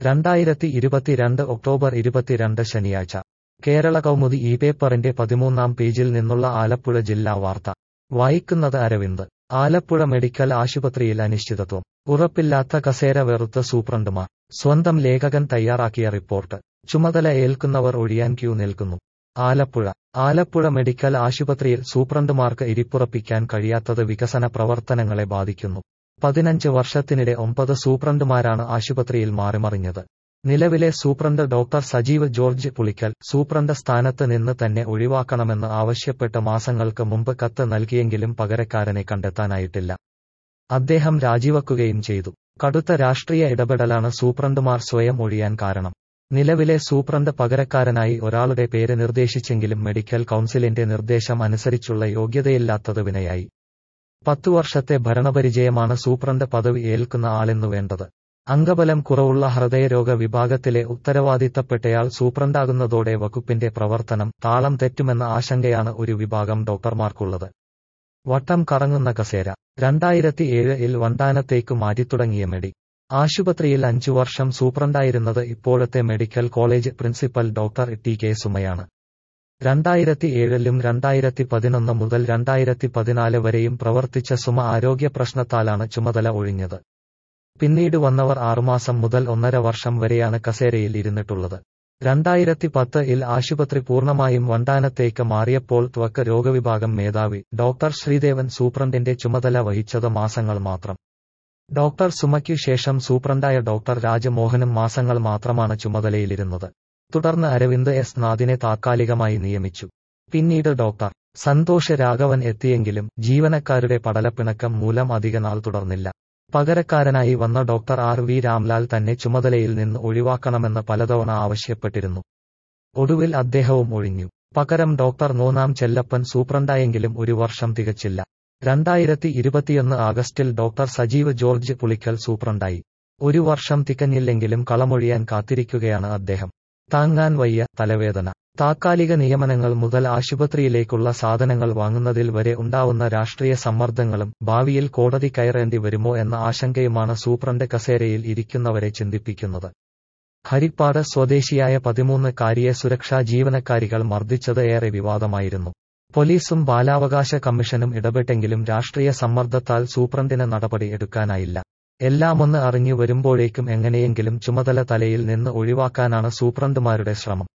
രണ്ടായിരത്തി ഇരുപത്തിരണ്ട് ഒക്ടോബർ ഇരുപത്തിരണ്ട് ശനിയാഴ്ച കേരള കൗമുദി ഈ പേപ്പറിന്റെ പതിമൂന്നാം പേജിൽ നിന്നുള്ള ആലപ്പുഴ ജില്ലാ വാർത്ത വായിക്കുന്നത് അരവിന്ദ് ആലപ്പുഴ മെഡിക്കൽ ആശുപത്രിയിൽ അനിശ്ചിതത്വം ഉറപ്പില്ലാത്ത കസേര വെറുത്ത സൂപ്രണ്ടുമാർ സ്വന്തം ലേഖകൻ തയ്യാറാക്കിയ റിപ്പോർട്ട് ചുമതല ഏൽക്കുന്നവർ ഒഴിയാൻ ക്യൂ നിൽക്കുന്നു ആലപ്പുഴ ആലപ്പുഴ മെഡിക്കൽ ആശുപത്രിയിൽ സൂപ്രണ്ടുമാർക്ക് ഇരിപ്പുറപ്പിക്കാൻ കഴിയാത്തത് വികസന പ്രവർത്തനങ്ങളെ ബാധിക്കുന്നു പതിനഞ്ച് വർഷത്തിനിടെ ഒമ്പത് സൂപ്രണ്ടുമാരാണ് ആശുപത്രിയിൽ മാറിമറിഞ്ഞത് നിലവിലെ സൂപ്രണ്ട് ഡോക്ടർ സജീവ് ജോർജ് പുളിക്കൽ സൂപ്രണ്ട് സ്ഥാനത്ത് നിന്ന് തന്നെ ഒഴിവാക്കണമെന്ന് ആവശ്യപ്പെട്ട് മാസങ്ങൾക്ക് മുമ്പ് കത്ത് നൽകിയെങ്കിലും പകരക്കാരനെ കണ്ടെത്താനായിട്ടില്ല അദ്ദേഹം രാജിവെക്കുകയും ചെയ്തു കടുത്ത രാഷ്ട്രീയ ഇടപെടലാണ് സൂപ്രണ്ടുമാർ സ്വയം ഒഴിയാൻ കാരണം നിലവിലെ സൂപ്രണ്ട് പകരക്കാരനായി ഒരാളുടെ പേര് നിർദ്ദേശിച്ചെങ്കിലും മെഡിക്കൽ കൗൺസിലിന്റെ നിർദ്ദേശം അനുസരിച്ചുള്ള യോഗ്യതയില്ലാത്തത് വിനയായി പത്തു വർഷത്തെ ഭരണപരിചയമാണ് സൂപ്രണ്ട് പദവി ഏൽക്കുന്ന ആളെന്നു വേണ്ടത് അംഗബലം കുറവുള്ള ഹൃദയരോഗ വിഭാഗത്തിലെ ഉത്തരവാദിത്തപ്പെട്ടയാൾ സൂപ്രണ്ടാകുന്നതോടെ വകുപ്പിന്റെ പ്രവർത്തനം താളം തെറ്റുമെന്ന ആശങ്കയാണ് ഒരു വിഭാഗം ഡോക്ടർമാർക്കുള്ളത് വട്ടം കറങ്ങുന്ന കസേര രണ്ടായിരത്തി ഏഴിൽ വണ്ടാനത്തേക്ക് മാറ്റിത്തുടങ്ങിയ മെഡി ആശുപത്രിയിൽ അഞ്ചു വർഷം സൂപ്രണ്ടായിരുന്നത് ഇപ്പോഴത്തെ medical college principal doctor T K സുമയാണ് രണ്ടായിരത്തി ഏഴിലും രണ്ടായിരത്തി പതിനൊന്ന് മുതൽ രണ്ടായിരത്തി പതിനാല് വരെയും പ്രവർത്തിച്ച സുമ ആരോഗ്യ പ്രശ്നത്താലാണ് ചുമതല ഒഴിഞ്ഞത് പിന്നീട് വന്നവർ ആറുമാസം മുതൽ ഒന്നര വർഷം വരെയാണ് കസേരയിൽ ഇരുന്നിട്ടുള്ളത് രണ്ടായിരത്തി പത്ത് ഇൽ ആശുപത്രി പൂർണ്ണമായും വണ്ടാനത്തേക്ക് മാറിയപ്പോൾ ത്വക്ക് രോഗവിഭാഗം മേധാവി ഡോക്ടർ ശ്രീദേവൻ സൂപ്രണ്ടിന്റെ ചുമതല വഹിച്ചത് മാസങ്ങൾ മാത്രം ഡോക്ടർ സുമയ്ക്കു ശേഷം സൂപ്രണ്ടായ ഡോക്ടർ രാജമോഹനും മാസങ്ങൾ മാത്രമാണ് ചുമതലയിലിരുന്നത് തുടർന്ന് അരവിന്ദ് എസ് നാഥിനെ താത്കാലികമായി നിയമിച്ചു പിന്നീട് ഡോക്ടർ സന്തോഷ് രാഘവൻ എത്തിയെങ്കിലും ജീവനക്കാരുടെ പടലപ്പിണക്കം മൂലം അധികനാൾ തുടർന്നില്ല പകരക്കാരനായി വന്ന ഡോക്ടർ ആർ വി രാംലാൽ തന്നെ ചുമതലയിൽ നിന്ന് ഒഴിവാക്കണമെന്ന് പലതവണ ആവശ്യപ്പെട്ടിരുന്നു ഒടുവിൽ അദ്ദേഹവും ഒഴിഞ്ഞു പകരം ഡോക്ടർ നോനാം ചെല്ലപ്പൻ സൂപ്രണ്ടായെങ്കിലും ഒരു വർഷം തികച്ചില്ല രണ്ടായിരത്തി ഇരുപത്തിയൊന്ന് ആഗസ്റ്റിൽ ഡോക്ടർ സജീവ് ജോർജ് പുളിക്കൽ സൂപ്രണ്ടായി ഒരു വർഷം തികഞ്ഞില്ലെങ്കിലും കളമൊഴിയാൻ കാത്തിരിക്കുകയാണ് അദ്ദേഹം താങ്ങാൻ വയ്യ തലവേദന താത്കാലിക നിയമനങ്ങൾ മുതൽ ആശുപത്രിയിലേക്കുള്ള സാധനങ്ങൾ വാങ്ങുന്നതിൽ വരെ ഉണ്ടാവുന്ന രാഷ്ട്രീയ സമ്മർദ്ദങ്ങളും ഭാവിയിൽ കോടതി കയറേണ്ടി വരുമോ എന്ന ആശങ്കയുമാണ് സൂപ്രണ്ട് കസേരയിൽ ഇരിക്കുന്നവരെ ചിന്തിപ്പിക്കുന്നത് ഹരിപ്പാട് സ്വദേശിയായ പതിമൂന്ന് കാരിയെ സുരക്ഷാ ജീവനക്കാരികൾ മർദ്ദിച്ചത് ഏറെ വിവാദമായിരുന്നു പോലീസും ബാലാവകാശ കമ്മീഷനും ഇടപെട്ടെങ്കിലും രാഷ്ട്രീയ സമ്മർദ്ദത്താൽ സൂപ്രണ്ടിന് നടപടി എടുക്കാനായില്ല എല്ലാമൊന്ന് അറിഞ്ഞു വരുമ്പോഴേക്കും എങ്ങനെയെങ്കിലും ചുമതല തലയിൽ നിന്ന് ഒഴിവാക്കാനാണ് സൂപ്രണ്ടുമാരുടെ ശ്രമം